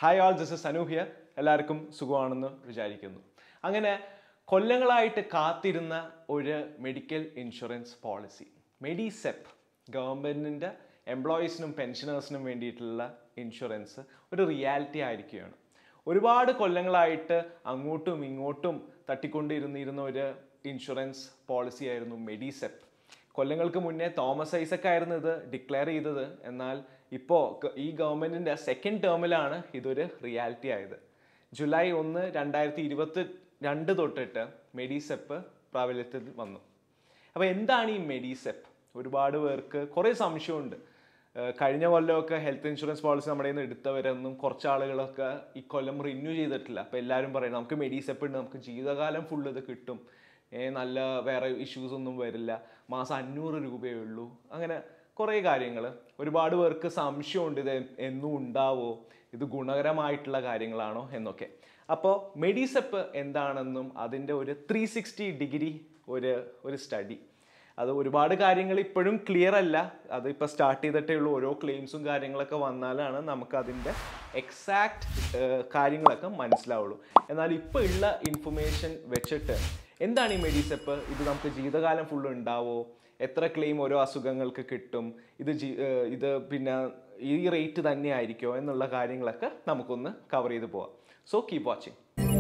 hi all this is Anu here എല്ലാവർക്കും സുഖമാണെന്ന് വിചാരിക്കുന്നു അങ്ങനെ കൊല്ലങ്ങളായിട്ട് കാത്തിരുന്ന ഒരു മെഡിക്കൽ ഇൻഷുറൻസ് പോളിസി മെഡിസെപ്പ് ഗവൺമെൻറ്റിൻ്റെ എംപ്ലോയീസിനും പെൻഷനേഴ്സിനും വേണ്ടിയിട്ടുള്ള ഇൻഷുറൻസ് ഒരു റിയാലിറ്റി ആയിരിക്കുകയാണ് ഒരുപാട് കൊല്ലങ്ങളായിട്ട് അങ്ങോട്ടും ഇങ്ങോട്ടും തട്ടിക്കൊണ്ടിരുന്നിരുന്ന ഒരു ഇൻഷുറൻസ് പോളിസി ആയിരുന്നു മെഡിസെപ്പ് കൊല്ലങ്ങൾക്ക് മുന്നേ തോമസ് ഐസക് ആയിരുന്നു ഇത് ഡിക്ലെയർ ചെയ്തത് എന്നാൽ ഇപ്പോൾ ഈ ഗവൺമെൻറ്റിൻ്റെ സെക്കൻഡ് ടേമിലാണ് ഇതൊരു റിയാലിറ്റി ആയത് ജൂലൈ ഒന്ന് രണ്ടായിരത്തി ഇരുപത്തി രണ്ട് തൊട്ടിട്ട് മെഡിസെപ്പ് പ്രാബല്യത്തിൽ വന്നു അപ്പോൾ എന്താണ് ഈ മെഡിസെപ്പ് ഒരുപാട് പേർക്ക് കുറേ സംശയമുണ്ട് ഏഹ് കഴിഞ്ഞ കൊല്ലമൊക്കെ ഹെൽത്ത് ഇൻഷുറൻസ് പോളിസി നമ്മുടെ കയ്യിൽ നിന്ന് എടുത്തവരൊന്നും കുറച്ച് ആളുകളൊക്കെ ഈ കൊല്ലം റിന്യൂ ചെയ്തിട്ടില്ല അപ്പോൾ എല്ലാവരും പറയും നമുക്ക് മെഡിസെപ്പ് ഉണ്ട് നമുക്ക് ജീവിതകാലം ഫുൾ ഇത് കിട്ടും ഏ, നല്ല വേറെ ഇഷ്യൂസ് ഒന്നും വരില്ല മാസം അഞ്ഞൂറ് രൂപയേ ഉള്ളൂ അങ്ങനെ കുറേ കാര്യങ്ങൾ ഒരുപാട് പേർക്ക് സംശയമുണ്ട് ഇത് എന്നും ഉണ്ടാവോ ഇത് ഗുണകരമായിട്ടുള്ള കാര്യങ്ങളാണോ എന്നൊക്കെ അപ്പോൾ മെഡിസെപ്പ് എന്താണെന്നും അതിൻ്റെ ഒരു ത്രീ സിക്സ്റ്റി ഡിഗ്രി ഒരു ഒരു സ്റ്റഡി അത് ഒരുപാട് കാര്യങ്ങൾ ഇപ്പോഴും ക്ലിയർ അല്ല അത് ഇപ്പോൾ സ്റ്റാർട്ട് ചെയ്തിട്ടേ ഉള്ളൂ ഓരോ ക്ലെയിംസും കാര്യങ്ങളൊക്കെ വന്നാലാണ് നമുക്ക് അതിൻ്റെ എക്സാക്ട് കാര്യങ്ങളൊക്കെ മനസ്സിലാവുള്ളൂ എന്നാൽ ഇപ്പോൾ ഉള്ള ഇൻഫർമേഷൻ വെച്ചിട്ട് എന്താണ് ഈ മെഡിസെപ്പ് ഇത് നമുക്ക് ജീവിതകാലം ഫുള്ള് ഉണ്ടാവോ എത്ര ക്ലെയിം ഓരോ അസുഖങ്ങൾക്ക് കിട്ടും ഇത് ജീ ഏഹ് ഇത് പിന്നെ ഈ റേറ്റ് തന്നെ ആയിരിക്കുമോ എന്നുള്ള കാര്യങ്ങളൊക്കെ നമുക്കൊന്ന് കവർ ചെയ്ത് പോവാം സോ കീപ് വാച്ചിങ്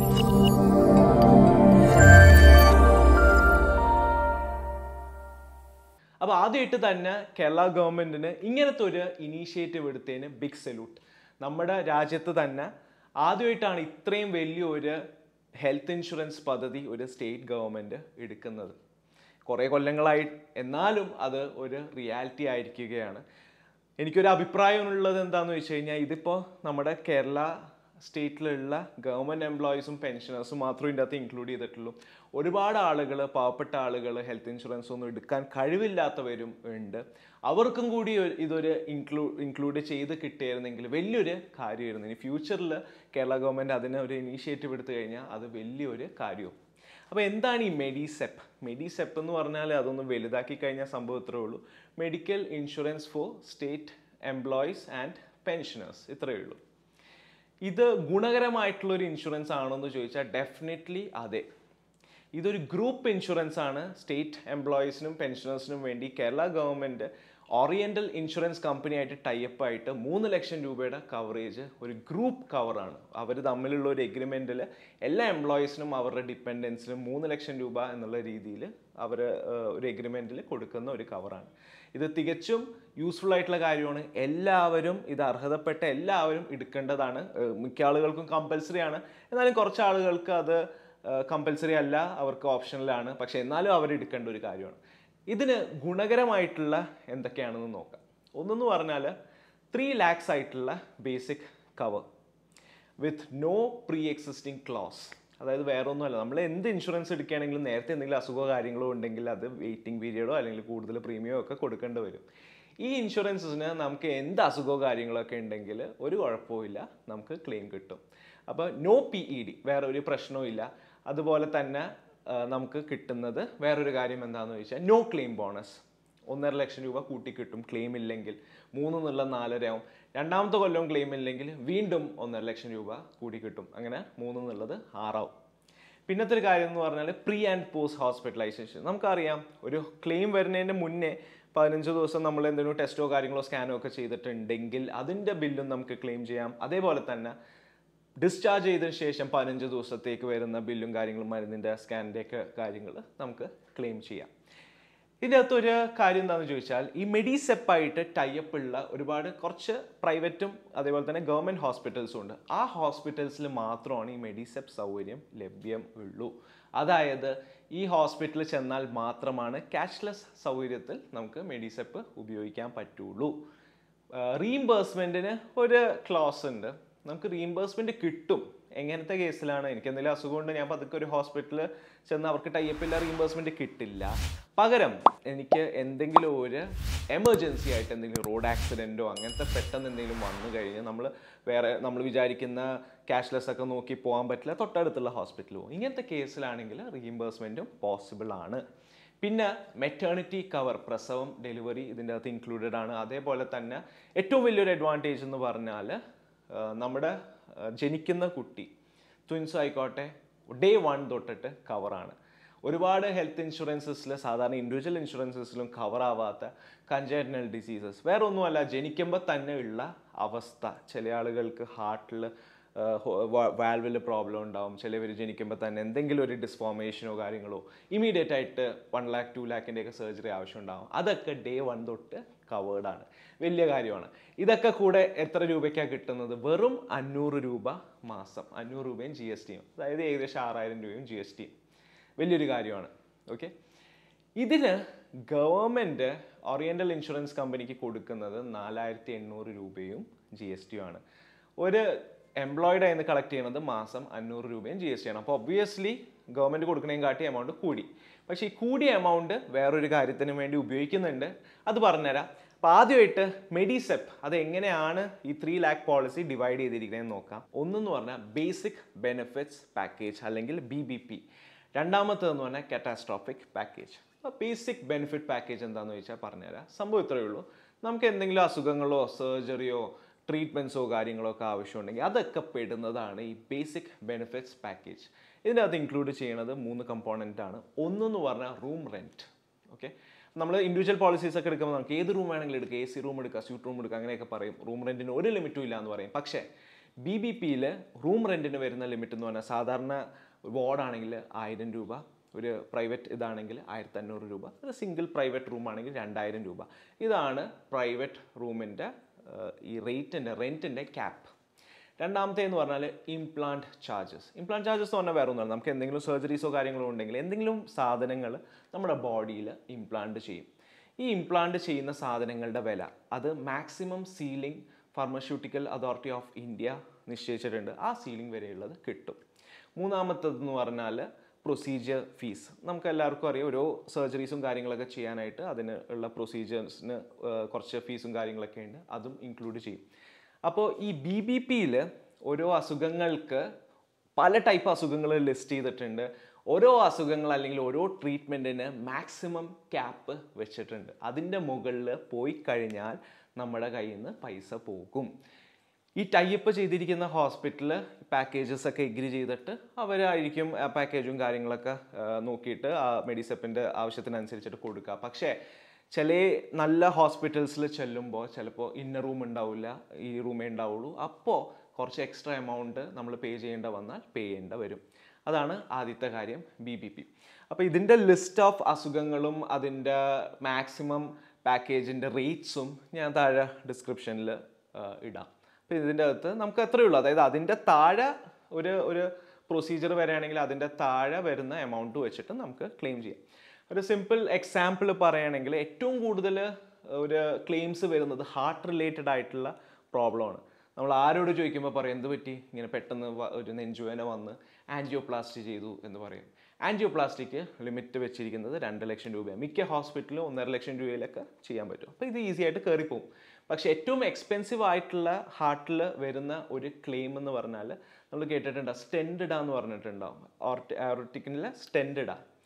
അപ്പോൾ ആദ്യമായിട്ട് തന്നെ കേരള ഗവൺമെൻറ്റിന് ഇങ്ങനത്തെ ഒരു ഇനീഷ്യേറ്റീവ് എടുത്തതിന് ബിഗ് സല്യൂട്ട് നമ്മുടെ രാജ്യത്ത് തന്നെ ആദ്യമായിട്ടാണ് ഇത്രയും വലിയൊരു ഹെൽത്ത് ഇൻഷുറൻസ് പദ്ധതി ഒരു സ്റ്റേറ്റ് ഗവൺമെൻറ് എടുക്കുന്നത് കുറേ കൊല്ലങ്ങളായി എന്നാലും അത് ഒരു റിയാലിറ്റി ആയിരിക്കുകയാണ് എനിക്കൊരു അഭിപ്രായമുള്ളത് എന്താണെന്ന് വെച്ച് കഴിഞ്ഞാൽ ഇതിപ്പോൾ നമ്മുടെ കേരള സ്റ്റേറ്റിലുള്ള ഗവൺമെൻറ് എംപ്ലോയീസും പെൻഷനേഴ്സും മാത്രം ഇതിൻ്റെ അകത്ത് ഇൻക്ലൂഡ് ചെയ്തിട്ടുള്ളൂ ഒരുപാട് ആളുകൾ പാവപ്പെട്ട ആളുകൾ ഹെൽത്ത് ഇൻഷുറൻസ് ഒന്നും എടുക്കാൻ കഴിവില്ലാത്തവരും ഉണ്ട് അവർക്കും കൂടി ഒരു- ഇതൊരു ഇൻക്ലൂ ഇൻക്ലൂഡ് ചെയ്ത് കിട്ടിയിരുന്നെങ്കിൽ വലിയൊരു കാര്യമായിരുന്നു ഇനി ഫ്യൂച്ചറിൽ കേരള ഗവൺമെൻറ് അതിന് ഒരു ഇനീഷ്യേറ്റീവ് എടുത്തു കഴിഞ്ഞാൽ അത് വലിയൊരു കാര്യവും അപ്പോൾ എന്താണ് ഈ മെഡിസെപ്പ് മെഡിസെപ്പ് എന്ന് പറഞ്ഞാൽ അതൊന്ന് വലുതാക്കി കഴിഞ്ഞാൽ സംഭവം ഇത്രയേ ഉള്ളൂ medical insurance for state employees and pensioners ഇത്രയേ ഉള്ളൂ ഇത് ഗുണകരമായിട്ടുള്ള ഒരു ഇൻഷുറൻസ് ആണോ എന്ന് ചോദിച്ചാൽ ഡെഫിനറ്റ്ലി അതെ ഇതൊരു ഗ്രൂപ്പ് ഇൻഷുറൻസ് ആണ് സ്റ്റേറ്റ് എംപ്ലോയീസിനും പെൻഷനേഴ്സിനും വേണ്ടി കേരള ഗവൺമെൻറ് ഓറിയൻ്റൽ ഇൻഷുറൻസ് കമ്പനിയായിട്ട് ടൈപ്പ് ആയിട്ട് മൂന്ന് ലക്ഷം രൂപയുടെ കവറേജ് ഒരു ഗ്രൂപ്പ് കവറാണ് അവർ തമ്മിലുള്ള ഒരു എഗ്രിമെൻറ്റിൽ എല്ലാ എംപ്ലോയീസിനും അവരുടെ ഡിപ്പെൻഡൻസിനും മൂന്ന് ലക്ഷം രൂപ എന്നുള്ള രീതിയിൽ അവർ ഒരു എഗ്രിമെൻറ്റിൽ കൊടുക്കുന്ന ഒരു കവറാണ് ഇത് തികച്ചും യൂസ്ഫുൾ ആയിട്ടുള്ള കാര്യമാണ് എല്ലാവരും ഇത് അർഹതപ്പെട്ട എല്ലാവരും എടുക്കേണ്ടതാണ് ഏഹ് മിക്ക ആളുകൾക്കും കമ്പൽസറി ആണ് എന്നാലും കുറച്ച് ആളുകൾക്ക് അത് കമ്പൽസറി അല്ല അവർക്ക് ഓപ്ഷനിലാണ് പക്ഷെ എന്നാലും അവർ എടുക്കേണ്ട ഒരു കാര്യമാണ് ഇതിന് ഗുണകരമായിട്ടുള്ള എന്തൊക്കെയാണെന്ന് നോക്കാം ഒന്നെന്ന് പറഞ്ഞാൽ ത്രീ ലാക്സ് ആയിട്ടുള്ള basic cover with no pre existing clause അതായത് വേറെ ഒന്നുമല്ല നമ്മൾ എന്ത് ഇൻഷുറൻസ് എടുക്കുകയാണെങ്കിലും നേരത്തെ എന്തെങ്കിലും അസുഖമോ കാര്യങ്ങളോ ഉണ്ടെങ്കിൽ അത് വെയിറ്റിംഗ് പീരിയഡോ അല്ലെങ്കിൽ കൂടുതൽ പ്രീമിയമോ ഒക്കെ കൊടുക്കേണ്ടി വരും ഈ ഇൻഷുറൻസിന് നമുക്ക് എന്ത് അസുഖമോ കാര്യങ്ങളൊക്കെ ഉണ്ടെങ്കിൽ ഒരു കുഴപ്പമില്ല നമുക്ക് ക്ലെയിം കിട്ടും അപ്പോൾ നോ പി ഇ ഡി വേറെ ഒരു പ്രശ്നവും ഇല്ല അതുപോലെ തന്നെ ആ, നമുക്ക് കിട്ടുന്നത് വേറൊരു കാര്യം എന്താണെന്ന് ചോദിച്ചാൽ നോ ക്ലെയിം ബോണസ് ഒന്നര ലക്ഷം രൂപ കൂട്ടി കിട്ടും ക്ലെയിം ഇല്ലെങ്കിൽ മൂന്ന് എന്നുള്ള നാലരയാവും രണ്ടാമത്തെ കൊല്ലം ക്ലെയിം ഇല്ലെങ്കിൽ വീണ്ടും ഒന്നര ലക്ഷം രൂപ കൂടി കിട്ടും അങ്ങനെ മൂന്ന് എന്നുള്ളത് ആറാവും പിന്നത്തെ ഒരു കാര്യം എന്ന് പറഞ്ഞാൽ പ്രീ ആൻഡ് പോസ്റ്റ് ഹോസ്പിറ്റലൈസേഷൻ നമുക്കറിയാം ഒരു ക്ലെയിം വരുന്നതിന് മുന്നേ പതിനഞ്ച് ദിവസം നമ്മൾ എന്തെങ്കിലും ടെസ്റ്റോ കാര്യങ്ങളോ സ്കാനോ ഒക്കെ ചെയ്തിട്ടുണ്ടെങ്കിൽ അതിൻ്റെ ബില്ലും നമുക്ക് ക്ലെയിം ചെയ്യാം അതേപോലെ തന്നെ ഡിസ്ചാർജ് ചെയ്തതിന് ശേഷം പതിനഞ്ച് ദിവസത്തേക്ക് വരുന്ന ബില്ലും കാര്യങ്ങളും മരുന്നിൻ്റെ സ്കാനിൻ്റെ ഒക്കെ കാര്യങ്ങൾ നമുക്ക് ക്ലെയിം ചെയ്യാം ഇതിൻ്റെ അകത്ത് ഒരു കാര്യം എന്താണെന്ന് ചോദിച്ചാൽ ഈ മെഡിസെപ്പായിട്ട് ടൈപ്പ് ഉള്ള ഒരുപാട് കുറച്ച് പ്രൈവറ്റും അതേപോലെ തന്നെ ഗവൺമെൻറ് ഹോസ്പിറ്റൽസും ഉണ്ട് ആ ഹോസ്പിറ്റൽസിൽ മാത്രമാണ് ഈ മെഡിസെപ്പ് സൗകര്യം ലഭ്യം ഉള്ളൂ അതായത് ഈ ഹോസ്പിറ്റലിൽ ചെന്നാൽ മാത്രമാണ് ക്യാഷ്ലെസ് സൗകര്യത്തിൽ നമുക്ക് മെഡിസെപ്പ് ഉപയോഗിക്കാൻ പറ്റുള്ളൂ റീഇംബേഴ്സ്മെൻറ്റിന് ഒരു ക്ലോസ് ഉണ്ട് നമുക്ക് റീഇംബേഴ്സ്മെൻറ്റ് കിട്ടും എങ്ങനത്തെ കേസിലാണ് എനിക്ക് എന്തെങ്കിലും അസുഖം ഉണ്ട് ഞാൻ പതുക്കെ ഒരു ഹോസ്പിറ്റലിൽ ചെന്ന് അവർക്ക് ടൈപ്പില്ല റീഇംബേഴ്സ്മെൻറ്റ് കിട്ടില്ല പകരം എനിക്ക് എന്തെങ്കിലും ഒരു എമർജൻസി ആയിട്ട് എന്തെങ്കിലും റോഡ് ആക്സിഡൻറ്റോ അങ്ങനത്തെ പെട്ടെന്ന് എന്തെങ്കിലും വന്നു കഴിഞ്ഞാൽ നമ്മൾ വേറെ നമ്മൾ വിചാരിക്കുന്ന ക്യാഷ്ലെസ് ഒക്കെ നോക്കി പോകാൻ പറ്റില്ല തൊട്ടടുത്തുള്ള ഹോസ്പിറ്റലിൽ പോകും ഇങ്ങനത്തെ കേസിലാണെങ്കിൽ റീഇംബേഴ്സ്മെൻറ്റും പോസിബിൾ ആണ് പിന്നെ മെറ്റേണിറ്റി കവർ പ്രസവം ഡെലിവറി ഇതിൻ്റെ അകത്ത് ഇൻക്ലൂഡഡ് ആണ് അതേപോലെ തന്നെ ഏറ്റവും വലിയൊരു അഡ്വാൻറ്റേജ് എന്ന് പറഞ്ഞാൽ നമ്മുടെ ആ, ജനിക്കുന്ന കുട്ടി ട്വിൻസ് ആയിക്കോട്ടെ ഡേ വൺ തൊട്ടിട്ട് കവറാണ് ഒരുപാട് ഹെൽത്ത് ഇൻഷുറൻസസിൽ സാധാരണ ഇൻഡിവിജ്വൽ ഇൻഷുറൻസസിലും കവർ ആവാത്ത കഞ്ചേറ്റനൽ ഡിസീസസ് വേറെ ഒന്നുമല്ല ജനിക്കുമ്പോൾ തന്നെ ഉള്ള അവസ്ഥ ചില ആളുകൾക്ക് ഹാർട്ടിൽ വാൽവിൽ പ്രോബ്ലം ഉണ്ടാവും ചിലവർ ജനിക്കുമ്പോൾ തന്നെ എന്തെങ്കിലും ഒരു ഡിസ്ഫോർമേഷനോ കാര്യങ്ങളോ ഇമീഡിയറ്റ് ആയിട്ട് വൺ ലാക്ക് ടു ലാക്കിൻ്റെയൊക്കെ സർജറി ആവശ്യം ഉണ്ടാവും അതൊക്കെ ഡേ വൺ തൊട്ട് കവേർഡ് ആണ് വലിയ കാര്യമാണ് ഇതൊക്കെ കൂടെ എത്ര രൂപയ്ക്കാണ് കിട്ടുന്നത് വെറും അഞ്ഞൂറ് രൂപ മാസം അഞ്ഞൂറ് രൂപയും ജി എസ് ടിയും അതായത് ഏകദേശം ആറായിരം രൂപയും ജി എസ് ടിയും വലിയൊരു കാര്യമാണ് ഓക്കെ ഇതിന് ഗവൺമെൻറ് ഓറിയൻ്റൽ ഇൻഷുറൻസ് കമ്പനിക്ക് കൊടുക്കുന്നത് നാലായിരത്തി എണ്ണൂറ് രൂപയും ജി എസ് ടിയും ആണ് ഒരു എംപ്ലോയിഡ് എന്ന് കളക്ട് ചെയ്യുന്നത് മാസം അഞ്ഞൂറ് രൂപയും ജി എസ് ടി ആണ് അപ്പോൾ ഒബ്വിയസ്ലി ഗവൺമെൻറ് കൊടുക്കുന്നതിനും കാട്ടി എമൗണ്ട് കൂടി പക്ഷേ ഈ കൂടിയ എമൗണ്ട് വേറൊരു കാര്യത്തിന് വേണ്ടി ഉപയോഗിക്കുന്നുണ്ട് അത് പറഞ്ഞുതരാം അപ്പോൾ ആദ്യമായിട്ട് മെഡിസെപ്പ് അത് എങ്ങനെയാണ് ഈ ത്രീ ലാക്ക് പോളിസി ഡിവൈഡ് ചെയ്തിരിക്കുന്നതെന്ന് നോക്കാം ഒന്നെന്ന് പറഞ്ഞാൽ ബേസിക് ബെനിഫിറ്റ്സ് പാക്കേജ് അല്ലെങ്കിൽ ബി ബി പി രണ്ടാമത്തേതെന്ന് പറഞ്ഞാൽ കാറ്റാസ്ട്രോഫിക് പാക്കേജ് അപ്പോൾ ബേസിക് ബെനിഫിറ്റ് പാക്കേജ് എന്താണെന്ന് ചോദിച്ചാൽ പറഞ്ഞുതരാം സംഭവം ഇത്രയേ ഉള്ളൂ നമുക്ക് എന്തെങ്കിലും അസുഖങ്ങളോ സർജറിയോ ട്രീറ്റ്മെൻറ്റ്സോ കാര്യങ്ങളോ ഒക്കെ ആവശ്യമുണ്ടെങ്കിൽ അതൊക്കെ പെടുന്നതാണ് ഈ ബേസിക് ബെനിഫിറ്റ്സ് പാക്കേജ് ഇതിൻ്റെ അകത്ത് ഇൻക്ലൂഡ് ചെയ്യുന്നത് മൂന്ന് കമ്പോണൻ്റ് ആണ് ഒന്നെന്ന് പറഞ്ഞാൽ റൂം റെൻറ്റ് ഓക്കെ നമ്മൾ ഇൻഡിവിജ്വൽ പോളിസീസ് ഒക്കെ എടുക്കുമ്പോൾ നമുക്ക് ഏത് റൂം വേണമെങ്കിലും എടുക്കുക എ സി റൂം എടുക്കുക സ്യൂട്ട് റൂം എടുക്കുക അങ്ങനെയൊക്കെ പറയും റൂം റെൻറ്റിന് ഒരു ലിമിറ്റും ഇല്ല എന്ന് പറയും പക്ഷേ ബി ബി പിയിൽ റൂം റെൻറ്റിന് വരുന്ന ലിമിറ്റ് എന്ന് പറഞ്ഞാൽ സാധാരണ വാർഡാണെങ്കിൽ ആയിരം രൂപ ഒരു പ്രൈവറ്റ് ഇതാണെങ്കിൽ ആയിരത്തി അഞ്ഞൂറ് രൂപ ഒരു സിംഗിൾ പ്രൈവറ്റ് റൂം ആണെങ്കിൽ രണ്ടായിരം രൂപ ഇതാണ് പ്രൈവറ്റ് റൂമിൻ്റെ ഈ റേറ്റിൻ്റെ റെൻറ്റിൻ്റെ ക്യാപ്പ് രണ്ടാമത്തെ എന്ന് പറഞ്ഞാൽ ഇംപ്ലാന്റ് ചാർജസ് ഇംപ്ലാന്റ് ചാർജസ് എന്ന് പറഞ്ഞാൽ വേറെ ഒന്നുമല്ല നമുക്ക് എന്തെങ്കിലും സർജറീസോ കാര്യങ്ങളോ ഉണ്ടെങ്കിൽ എന്തെങ്കിലും സാധനങ്ങൾ നമ്മുടെ ബോഡിയിൽ ഇംപ്ലാന്റ് ചെയ്യും ഈ ഇംപ്ലാന്റ് ചെയ്യുന്ന സാധനങ്ങളുടെ വില അത് maximum ceiling pharmaceutical authority of India നിശ്ചയിച്ചിട്ടുണ്ട് ആ സീലിംഗ് വരെയുള്ളത് കിട്ടും മൂന്നാമത്തതെന്ന് പറഞ്ഞാൽ പ്രൊസീജിയർ ഫീസ് നമുക്ക് എല്ലാവർക്കും അറിയാം ഓരോ സർജറീസും കാര്യങ്ങളൊക്കെ ചെയ്യാനായിട്ട് അതിന് ഉള്ള പ്രൊസീജിയേഴ്സിന് കുറച്ച് ഫീസും കാര്യങ്ങളൊക്കെ ഉണ്ട് അതും ഇൻക്ലൂഡ് ചെയ്യും അപ്പോൾ ഈ ബി ബി പിയിൽ ഓരോ അസുഖങ്ങൾക്ക് പല ടൈപ്പ് അസുഖങ്ങൾ ലിസ്റ്റ് ചെയ്തിട്ടുണ്ട് ഓരോ അസുഖങ്ങൾ അല്ലെങ്കിൽ ഓരോ ട്രീറ്റ്മെൻറ്റിന് മാക്സിമം ക്യാപ്പ് വെച്ചിട്ടുണ്ട് അതിൻ്റെ മുകളിൽ പോയി കഴിഞ്ഞാൽ നമ്മുടെ കയ്യിൽ നിന്ന് പൈസ പോകും ഈ ടൈപ്പ് ചെയ്തിരിക്കുന്ന ഹോസ്പിറ്റൽ പാക്കേജസ് ഒക്കെ എഗ്രി ചെയ്തിട്ട് അവരായിരിക്കും ആ പാക്കേജും കാര്യങ്ങളൊക്കെ ആ, നോക്കിയിട്ട് ആ മെഡിസെപ്പിൻ്റെ ആവശ്യത്തിനനുസരിച്ചിട്ട് കൊടുക്കുക പക്ഷേ ചില നല്ല ഹോസ്പിറ്റൽസിൽ ചെല്ലുമ്പോൾ ചിലപ്പോൾ ഇന്ന റൂം ഉണ്ടാവില്ല ഈ റൂമേ ഉണ്ടാവുള്ളൂ അപ്പോൾ കുറച്ച് എക്സ്ട്രാ എമൗണ്ട് നമ്മൾ പേ ചെയ്യേണ്ട വന്നാൽ പേ ചെയ്യേണ്ട വരും അതാണ് ആദ്യത്തെ കാര്യം ബി ബി പി അപ്പോൾ ഇതിൻ്റെ ലിസ്റ്റ് ഓഫ് അസുഖങ്ങളും അതിൻ്റെ മാക്സിമം പാക്കേജിൻ്റെ റേറ്റ്സും ഞാൻ താഴെ ഡിസ്ക്രിപ്ഷനിൽ ഇടാം അപ്പോൾ ഇതിൻ്റെ അകത്ത് നമുക്ക് എത്രയേ ഉള്ളൂ അതായത് അതിൻ്റെ താഴെ ഒരു ഒരു പ്രൊസീജിയർ വരികയാണെങ്കിൽ അതിൻ്റെ താഴെ വരുന്ന എമൗണ്ട് വെച്ചിട്ട് നമുക്ക് ക്ലെയിം ചെയ്യാം ഒരു സിമ്പിൾ എക്സാമ്പിൾ പറയുകയാണെങ്കിൽ ഏറ്റവും കൂടുതൽ ഒരു ക്ലെയിംസ് വരുന്നത് ഹാർട്ട് റിലേറ്റഡ് ആയിട്ടുള്ള പ്രോബ്ലമാണ് നമ്മൾ ആരോട് ചോദിക്കുമ്പോൾ പറയും എന്ത് പറ്റി ഇങ്ങനെ പെട്ടെന്ന് വ- ഒരു നെഞ്ചുവേന വന്ന് ആൻജിയോപ്ലാസ്റ്റി ചെയ്തു എന്ന് പറയും ആൻജിയോപ്ലാസ്റ്റിക്ക് ലിമിറ്റ് വെച്ചിരിക്കുന്നത് രണ്ട് ലക്ഷം രൂപയാണ് മിക്ക ഹോസ്പിറ്റലും ഒന്നര ലക്ഷം രൂപയിലൊക്കെ ചെയ്യാൻ പറ്റും അപ്പോൾ ഇത് ഈസി ആയിട്ട് കയറിപ്പോവും പക്ഷേ ഏറ്റവും എക്സ്പെൻസീവ് ആയിട്ടുള്ള ഹാർട്ടിൽ വരുന്ന ഒരു ക്ലെയിം എന്ന് പറഞ്ഞാൽ നമ്മൾ കേട്ടിട്ടുണ്ട് സ്റ്റെൻഡിഡ എന്ന് പറഞ്ഞിട്ടുണ്ടാവും ഓർട്ടിക്കിനിലെ സ്റ്റെൻഡിഡ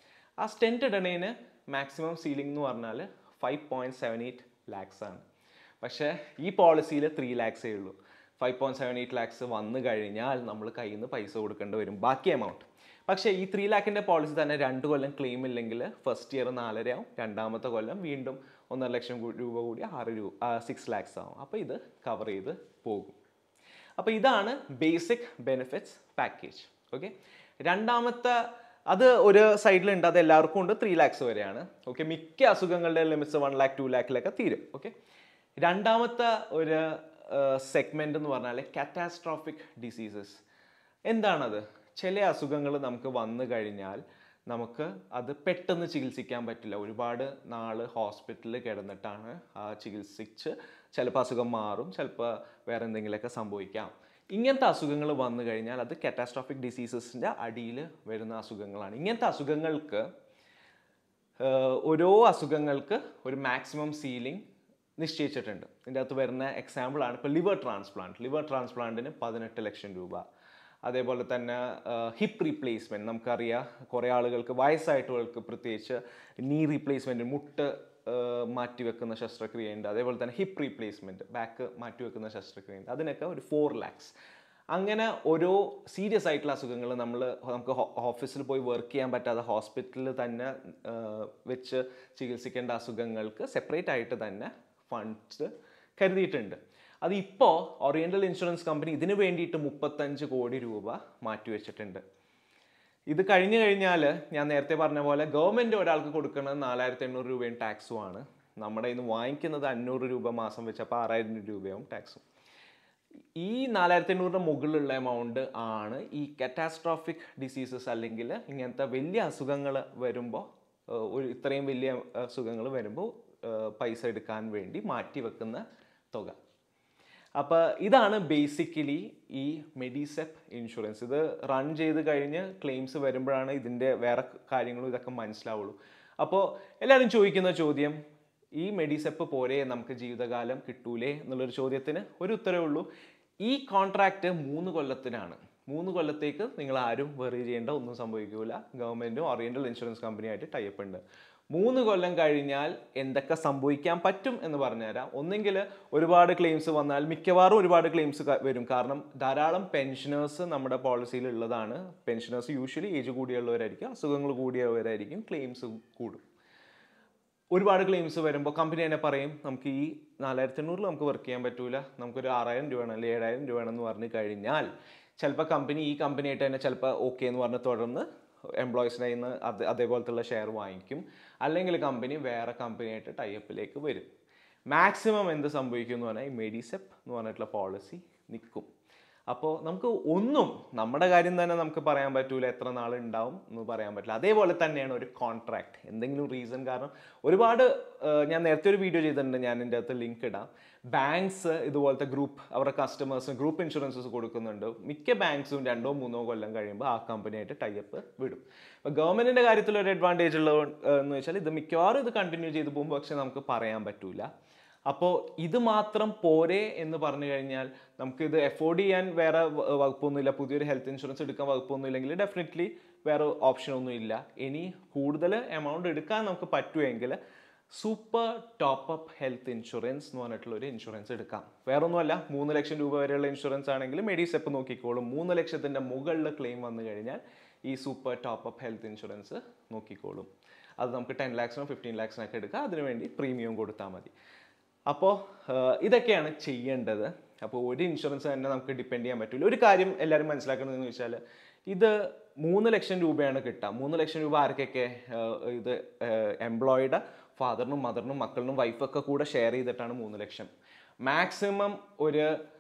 ആ സ്റ്റെൻറ്റ് ഇടണേന് മാക്സിമം സീലിംഗ് എന്ന് പറഞ്ഞാൽ five point seven eight lakhs ആണ് പക്ഷേ ഈ പോളിസിയിൽ ത്രീ ലാക്സേ ഉള്ളൂ five point seven eight lakhs വന്നു കഴിഞ്ഞാൽ നമ്മൾ കയ്യിൽ നിന്ന് പൈസ കൊടുക്കേണ്ടി വരും ബാക്കി എമൗണ്ട് പക്ഷേ ഈ ത്രീ ലാക്കിൻ്റെ പോളിസി തന്നെ രണ്ട് കൊല്ലം ക്ലെയിം ഇല്ലെങ്കിൽ ഫസ്റ്റ് ഇയർ നാലരയാവും രണ്ടാമത്തെ കൊല്ലം വീണ്ടും ഒന്നര ലക്ഷം കൂ- രൂപ കൂടി ആറ് രൂപ സിക്സ് ലാക്സ് ആവും അപ്പോൾ ഇത് കവർ ചെയ്ത് പോകും അപ്പോൾ ഇതാണ് ബേസിക് ബെനിഫിറ്റ്സ് പാക്കേജ് ഓക്കെ രണ്ടാമത്തെ അത് ഒരു സൈഡിലുണ്ട് അത് എല്ലാവർക്കും ഉണ്ട് ത്രീ ലാക്സ് വരെയാണ് ഓക്കെ മിക്ക അസുഖങ്ങളുടെ ലിമിറ്റ്സ് വൺ ലാക്ക് ടു ലാക്കിലൊക്കെ തീരും ഓക്കെ രണ്ടാമത്തെ ഒരു സെഗ്മെന്റ് എന്ന് പറഞ്ഞാൽ കാറ്റാസ്ട്രോഫിക് ഡിസീസസ് എന്താണത് ചില അസുഖങ്ങൾ നമുക്ക് വന്നു കഴിഞ്ഞാൽ നമുക്ക് അത് പെട്ടെന്ന് ചികിത്സിക്കാൻ പറ്റില്ല ഒരുപാട് നാൾ ഹോസ്പിറ്റലിൽ കിടന്നിട്ടാണ് ആ ചികിത്സിച്ച് ചിലപ്പോൾ അസുഖം മാറും ചിലപ്പോൾ വേറെ എന്തെങ്കിലുമൊക്കെ സംഭവിക്കാം ഇങ്ങനത്തെ അസുഖങ്ങൾ വന്നു കഴിഞ്ഞാൽ അത് കാറ്റാസ്ട്രോഫിക് ഡിസീസസിൻ്റെ അടിയിൽ വരുന്ന അസുഖങ്ങളാണ് ഇങ്ങനത്തെ അസുഖങ്ങൾക്ക് ഏഹ് ഓരോ അസുഖങ്ങൾക്ക് ഒരു മാക്സിമം സീലിംഗ് നിശ്ചയിച്ചിട്ടുണ്ട് ഇതിൻ്റെ അകത്ത് വരുന്ന എക്സാമ്പിളാണ് ഇപ്പോൾ ലിവർ ട്രാൻസ്പ്ലാന്റ് ലിവർ ട്രാൻസ്പ്ലാന്റിന് പതിനെട്ട് ലക്ഷം രൂപ അതേപോലെ തന്നെ ഹിപ്പ് റീപ്ലേസ്മെൻറ്റ് നമുക്കറിയാം കുറേ ആളുകൾക്ക് വയസ്സായിട്ടുള്ളവർക്ക് പ്രത്യേകിച്ച് നീ റീപ്ലേസ്മെൻറ്റ് മുട്ട് മാറ്റിവെക്കുന്ന ശസ്ത്രക്രിയയുണ്ട് അതേപോലെ തന്നെ ഹിപ്പ് റീപ്ലേസ്മെൻറ്റ് ബാക്ക് മാറ്റിവെക്കുന്ന ശസ്ത്രക്രിയയുണ്ട് അതിനൊക്കെ ഒരു ഫോർ ലാക്സ് അങ്ങനെ ഓരോ സീരിയസ് ആയിട്ടുള്ള അസുഖങ്ങൾ നമ്മൾ നമുക്ക് ഓഫീസിൽ പോയി വർക്ക് ചെയ്യാൻ പറ്റാതെ ഹോസ്പിറ്റലിൽ തന്നെ ആ, വെച്ച് ചികിത്സിക്കേണ്ട അസുഖങ്ങൾക്ക് സെപ്പറേറ്റ് ആയിട്ട് തന്നെ ഫണ്ട്സ് കരുതിയിട്ടുണ്ട് അത് ഇപ്പോൾ ഓറിയൻ്റൽ ഇൻഷുറൻസ് കമ്പനി ഇതിന് വേണ്ടിയിട്ട് മുപ്പത്തഞ്ച് കോടി രൂപ മാറ്റിവെച്ചിട്ടുണ്ട് ഇത് കഴിഞ്ഞു കഴിഞ്ഞാൽ ഞാൻ നേരത്തെ പറഞ്ഞ പോലെ ഗവൺമെൻറ് ഒരാൾക്ക് കൊടുക്കുന്നത് നാലായിരത്തി എണ്ണൂറ് രൂപയും ടാക്സും ആണ് നമ്മുടെ ഇന്ന് വാങ്ങിക്കുന്നത് അഞ്ഞൂറ് രൂപ മാസം വെച്ച് അപ്പോൾ ആറായിരം രൂപയും ടാക്സും ഈ നാലായിരത്തി എണ്ണൂറിന് മുകളിലുള്ള എമൗണ്ട് ആണ് ഈ കറ്റാസ്ട്രോഫിക് ഡിസീസസ് അല്ലെങ്കിൽ ഇങ്ങനത്തെ വലിയ അസുഖങ്ങൾ വരുമ്പോൾ ഒരു ഇത്രയും വലിയ അസുഖങ്ങൾ വരുമ്പോൾ പൈസ എടുക്കാൻ വേണ്ടി മാറ്റി വെക്കുന്ന തുക അപ്പോൾ ഇതാണ് ബേസിക്കലി ഈ മെഡിസെപ്പ് ഇൻഷുറൻസ് ഇത് റൺ ചെയ്ത് കഴിഞ്ഞ് ക്ലെയിംസ് വരുമ്പോഴാണ് ഇതിൻ്റെ വേറെ കാര്യങ്ങളും ഇതൊക്കെ മനസ്സിലാവുള്ളൂ അപ്പോൾ എല്ലാവരും ചോദിക്കുന്ന ചോദ്യം ഈ മെഡിസെപ്പ് പോരെ നമുക്ക് ജീവിതകാലം കിട്ടൂലേ എന്നുള്ളൊരു ചോദ്യത്തിന് ഒരു ഉത്തരവേ ഉള്ളൂ ഈ കോൺട്രാക്റ്റ് മൂന്ന് കൊല്ലത്തിനാണ് മൂന്ന് കൊല്ലത്തേക്ക് നിങ്ങൾ ആരും വെറി ചെയ്യേണ്ട ഒന്നും സംഭവിക്കില്ല ഗവൺമെൻറ്റും ഓറിയൻ്റൽ ഇൻഷുറൻസ് കമ്പനിയായിട്ട് ടൈപ്പ് ഉണ്ട് മൂന്ന് കൊല്ലം കഴിഞ്ഞാൽ എന്തൊക്കെ സംഭവിക്കാൻ പറ്റും എന്ന് പറഞ്ഞുതരാം ഒന്നെങ്കിൽ ഒരുപാട് ക്ലെയിംസ് വന്നാൽ മിക്കവാറും ഒരുപാട് ക്ലെയിംസ് വരും കാരണം ധാരാളം പെൻഷനേഴ്സ് നമ്മുടെ പോളിസിയിൽ ഉള്ളതാണ് പെൻഷനേഴ്സ് യൂഷ്വലി ഏജ് കൂടിയുള്ളവരായിരിക്കും അസുഖങ്ങൾ കൂടിയവരായിരിക്കും ക്ലെയിംസ് കൂടും ഒരുപാട് ക്ലെയിംസ് വരുമ്പോൾ കമ്പനി തന്നെ പറയും നമുക്ക് ഈ നാലായിരത്തി എണ്ണൂറിൽ നമുക്ക് വർക്ക് ചെയ്യാൻ പറ്റൂല നമുക്കൊരു ആറായിരം രൂപ വേണം അല്ലെങ്കിൽ ഏഴായിരം രൂപ വേണം എന്ന് പറഞ്ഞു കഴിഞ്ഞാൽ ചിലപ്പോൾ കമ്പനി ഈ കമ്പനിയായിട്ട് തന്നെ ചിലപ്പോൾ ഓക്കെ എന്ന് പറഞ്ഞ് തുടർന്ന് എംപ്ലോയീസിൻ്റെ നിന്ന് അത് അതേപോലത്തുള്ള ഷെയർ വാങ്ങിക്കും അല്ലെങ്കിൽ കമ്പനി വേറെ കമ്പനിയായിട്ട് ടൈപ്പിലേക്ക് വരും മാക്സിമം എന്ത് സംഭവിക്കും എന്ന് പറഞ്ഞാൽ ഈ മെഡിസെപ്പ് എന്ന് പറഞ്ഞിട്ടുള്ള പോളിസി നിൽക്കും അപ്പോൾ നമുക്ക് ഒന്നും നമ്മുടെ കാര്യം തന്നെ നമുക്ക് പറയാൻ പറ്റൂല എത്ര നാൾ ഉണ്ടാവും എന്ന് പറയാൻ പറ്റില്ല അതേപോലെ തന്നെയാണ് ഒരു കോൺട്രാക്ട് എന്തെങ്കിലും റീസൺ കാരണം ഒരുപാട് ആ, ഞാൻ നേരത്തെ ഒരു വീഡിയോ ചെയ്തിട്ടുണ്ട് ഞാൻ എൻ്റെ അകത്ത് ലിങ്ക് ഇടാം ബാങ്ക്സ് ഇതുപോലത്തെ ഗ്രൂപ്പ് അവരുടെ കസ്റ്റമേഴ്സിന് ഗ്രൂപ്പ് ഇൻഷുറൻസസ് കൊടുക്കുന്നുണ്ട് മിക്ക ബാങ്ക്സും രണ്ടോ മൂന്നോ കൊല്ലം കഴിയുമ്പോൾ ആ കമ്പനിയായിട്ട് ടൈപ്പ് വിടും അപ്പോൾ ഗവൺമെൻറ്റിൻ്റെ കാര്യത്തിൽ ഒരു അഡ്വാൻറ്റേജ് ഉള്ളത് എന്ന് വെച്ചാൽ ഇത് മിക്കവാറും ഇത് കണ്ടിന്യൂ ചെയ്ത് പോകുമ്പോൾ പക്ഷെ നമുക്ക് പറയാൻ പറ്റൂല അപ്പോൾ ഇത് മാത്രം പോരെ എന്ന് പറഞ്ഞു കഴിഞ്ഞാൽ നമുക്ക് ഇത് എഫോർഡ് ചെയ്യാൻ വേറെ വ- വകുപ്പൊന്നുമില്ല പുതിയൊരു ഹെൽത്ത് ഇൻഷുറൻസ് എടുക്കാൻ വകുപ്പൊന്നും ഇല്ലെങ്കിൽ ഡെഫിനറ്റ്ലി വേറെ ഓപ്ഷൻ ഒന്നും ഇല്ല ഇനി കൂടുതൽ എമൗണ്ട് എടുക്കാൻ നമുക്ക് പറ്റുമെങ്കിൽ super top up health insurance എന്ന് പറഞ്ഞിട്ടുള്ള ഒരു ഇൻഷുറൻസ് എടുക്കാം വേറെ ഒന്നുമല്ല മൂന്ന് ലക്ഷം രൂപ വരെയുള്ള ഇൻഷുറൻസ് ആണെങ്കിൽ മെഡിസെപ്പ് നോക്കിക്കോളും മൂന്ന് ലക്ഷത്തിൻ്റെ മുകളിൽ ക്ലെയിം വന്നു കഴിഞ്ഞാൽ ഈ super top up health insurance നോക്കിക്കോളും അത് നമുക്ക് ടെൻ ലാക്സിനോ ഫിഫ്റ്റീൻ ലാക്സിനൊക്കെ എടുക്കാം അതിനുവേണ്ടി പ്രീമിയം കൊടുത്താൽ മതി അപ്പോൾ ഇതൊക്കെയാണ് ചെയ്യേണ്ടത് അപ്പോൾ ഒരു ഇൻഷുറൻസ് തന്നെ നമുക്ക് ഡിപ്പെൻഡ് ചെയ്യാൻ പറ്റില്ല ഒരു കാര്യം എല്ലാവരും മനസ്സിലാക്കണമെന്ന് വെച്ചാൽ ഇത് മൂന്ന് ലക്ഷം രൂപയാണ് കിട്ടുക മൂന്ന് ലക്ഷം രൂപ ആർക്കൊക്കെ ആഹ് ഇത് എംപ്ലോയിയുടെ ഫാദറിനും മദറിനും മക്കളിനും വൈഫൊക്കെ കൂടെ ഷെയർ ചെയ്തിട്ടാണ് മൂന്ന് ലക്ഷം മാക്സിമം ഒരു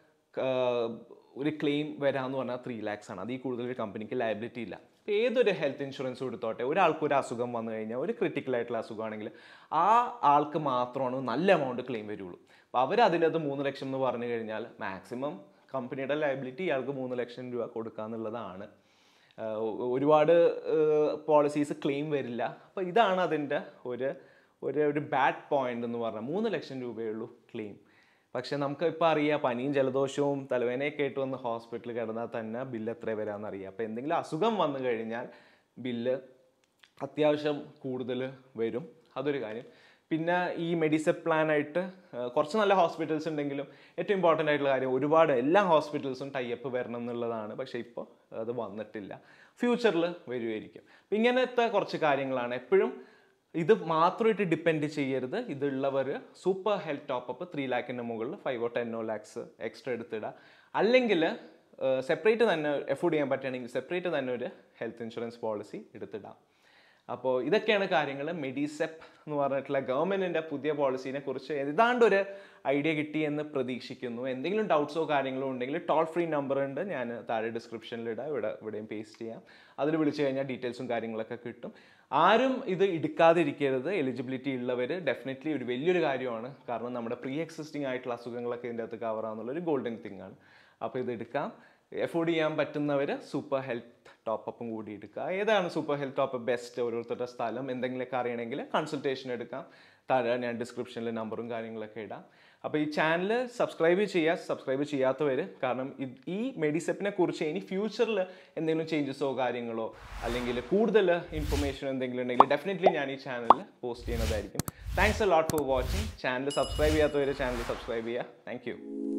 ആഹ് ഒരു ക്ലെയിം വരാമെന്ന് പറഞ്ഞാൽ ത്രീ ലാക്സ് ആണ് അതിൽ കൂടുതൽ ഒരു കമ്പനിക്ക് ലയബിലിറ്റി ഇല്ല ഇപ്പോൾ ഏതൊരു ഹെൽത്ത് ഇൻഷുറൻസ് കൊടുത്തോട്ടെ ഒരാൾക്ക് ഒരു അസുഖം വന്നു കഴിഞ്ഞാൽ ഒരു ക്രിട്ടിക്കൽ ആയിട്ടുള്ള അസുഖമാണെങ്കിൽ ആ ആൾക്ക് മാത്രമാണ് നല്ല എമൗണ്ട് ക്ലെയിം വരുള്ളൂ അപ്പോൾ അവർ അതിനകത്ത് മൂന്ന് ലക്ഷം എന്ന് പറഞ്ഞു കഴിഞ്ഞാൽ മാക്സിമം കമ്പനിയുടെ ലയബിലിറ്റി ഇയാൾക്ക് മൂന്ന് ലക്ഷം രൂപ കൊടുക്കാന്നുള്ളതാണ് ആഹ് ഒ- ഒരുപാട് പോളിസീസ് ക്ലെയിം വരില്ല അപ്പോൾ ഇതാണ് അതിൻ്റെ ഒരു ഒരു ഒരു ബാഡ് പോയിന്റ് എന്ന് പറഞ്ഞാൽ മൂന്ന് ലക്ഷം രൂപയേ ഉള്ളൂ ക്ലെയിം പക്ഷെ നമുക്ക് ഇപ്പോൾ അറിയാം പനിയും ജലദോഷവും തലവേനയൊക്കെ ആയിട്ട് വന്ന് ഹോസ്പിറ്റലിൽ കിടന്നാൽ തന്നെ ബില്ല് എത്ര വരാമെന്ന് അറിയാം അപ്പോൾ എന്തെങ്കിലും അസുഖം വന്നു കഴിഞ്ഞാൽ ബില്ല് അത്യാവശ്യം കൂടുതൽ വരും അതൊരു കാര്യം പിന്നെ ഈ മെഡിസെപ്പ് പ്ലാൻ ആയിട്ട് ആ, കുറച്ച് നല്ല ഹോസ്പിറ്റൽസ് ഉണ്ടെങ്കിലും ഏറ്റവും ഇമ്പോർട്ടൻ്റ് ആയിട്ടുള്ള കാര്യം ഒരുപാട് എല്ലാ ഹോസ്പിറ്റൽസും ടൈപ്പ് വരണം എന്നുള്ളതാണ് പക്ഷേ ഇപ്പോൾ അത് വന്നിട്ടില്ല ഫ്യൂച്ചറിൽ വരുമായിരിക്കും അപ്പം ഇങ്ങനത്തെ കുറച്ച് കാര്യങ്ങളാണ് എപ്പോഴും ഇത് മാത്രമായിട്ട് ഡിപ്പെൻഡ് ചെയ്യരുത് ഇതുള്ളവർ സൂപ്പർ ഹെൽത്ത് ടോപ്പപ്പ് ത്രീ ലാക്കിൻ്റെ മുകളിൽ ഫൈവോ ടെന്നോ ലാക്സ് എക്സ്ട്രാ എടുത്തിടുക അല്ലെങ്കിൽ സെപ്പറേറ്റ് തന്നെ എഫോർഡ് ചെയ്യാൻ പറ്റുകയാണെങ്കിൽ സെപ്പറേറ്റ് തന്നെ ഒരു ഹെൽത്ത് ഇൻഷുറൻസ് പോളിസി എടുത്തിടാം അപ്പോൾ ഇതൊക്കെയാണ് കാര്യങ്ങൾ മെഡിസെപ്പ് എന്ന് പറഞ്ഞിട്ടുള്ള ഗവൺമെൻറ്റിൻ്റെ പുതിയ പോളിസീനെ കുറിച്ച് ഏതാണ്ട് ഒരു ഐഡിയ കിട്ടി എന്ന് പ്രതീക്ഷിക്കുന്നു എന്തെങ്കിലും ഡൗട്ട്സോ കാര്യങ്ങളോ ഉണ്ടെങ്കിൽ ടോൾ ഫ്രീ നമ്പർ ഉണ്ട് ഞാൻ താഴെ ഡിസ്ക്രിപ്ഷനിൽ ഇടാം ഇവിടെ ഇവിടെയും പേസ്റ്റ് ചെയ്യാം അതിൽ വിളിച്ചു കഴിഞ്ഞാൽ ഡീറ്റെയിൽസും കാര്യങ്ങളൊക്കെ കിട്ടും ആരും ഇത് എടുക്കാതിരിക്കരുത് എലിജിബിലിറ്റി ഉള്ളവർ ഡെഫിനറ്റ്ലി ഒരു വലിയൊരു കാര്യമാണ് കാരണം നമ്മുടെ പ്രീ എക്സിസ്റ്റിംഗ് ആയിട്ടുള്ള അസുഖങ്ങളൊക്കെ ഇതിൻ്റെ അകത്ത് കവർ ആവുന്നുള്ളൊരു ഗോൾഡൻ തിങ് ആണ് അപ്പോൾ ഇത് എടുക്കാം എഫോർഡ് ചെയ്യാൻ പറ്റുന്നവർ സൂപ്പർ ഹെൽത്ത് ടോപ്പപ്പും കൂടി എടുക്കുക ഏതാണ് സൂപ്പർ ഹെൽത്ത് ടോപ്പ് ബെസ്റ്റ് ഓരോരുത്തരുടെ സ്ഥലം എന്തെങ്കിലുമൊക്കെ അറിയണമെങ്കിൽ കൺസൾട്ടേഷൻ എടുക്കാം താഴെ ഞാൻ ഡിസ്ക്രിപ്ഷനിൽ നമ്പറും കാര്യങ്ങളൊക്കെ ഇടാം അപ്പോൾ ഈ ചാനൽ സബ്സ്ക്രൈബ് ചെയ്യുക സബ്സ്ക്രൈബ് ചെയ്യാത്തവർ കാരണം ഇത് ഈ മെഡിസെപ്പിനെ കുറിച്ച് ഇനി ഫ്യൂച്ചറിൽ എന്തെങ്കിലും ചേഞ്ചസോ കാര്യങ്ങളോ അല്ലെങ്കിൽ കൂടുതൽ ഇൻഫർമേഷൻ എന്തെങ്കിലും ഉണ്ടെങ്കിൽ ഡെഫിനറ്റ്ലി ഞാൻ ഈ ചാനലിൽ പോസ്റ്റ് ചെയ്യുന്നതായിരിക്കും thanks a lot for watching channel subscribe ചെയ്യാത്തവർ ചാനൽ സബ്സ്ക്രൈബ് ചെയ്യുക താങ്ക് യു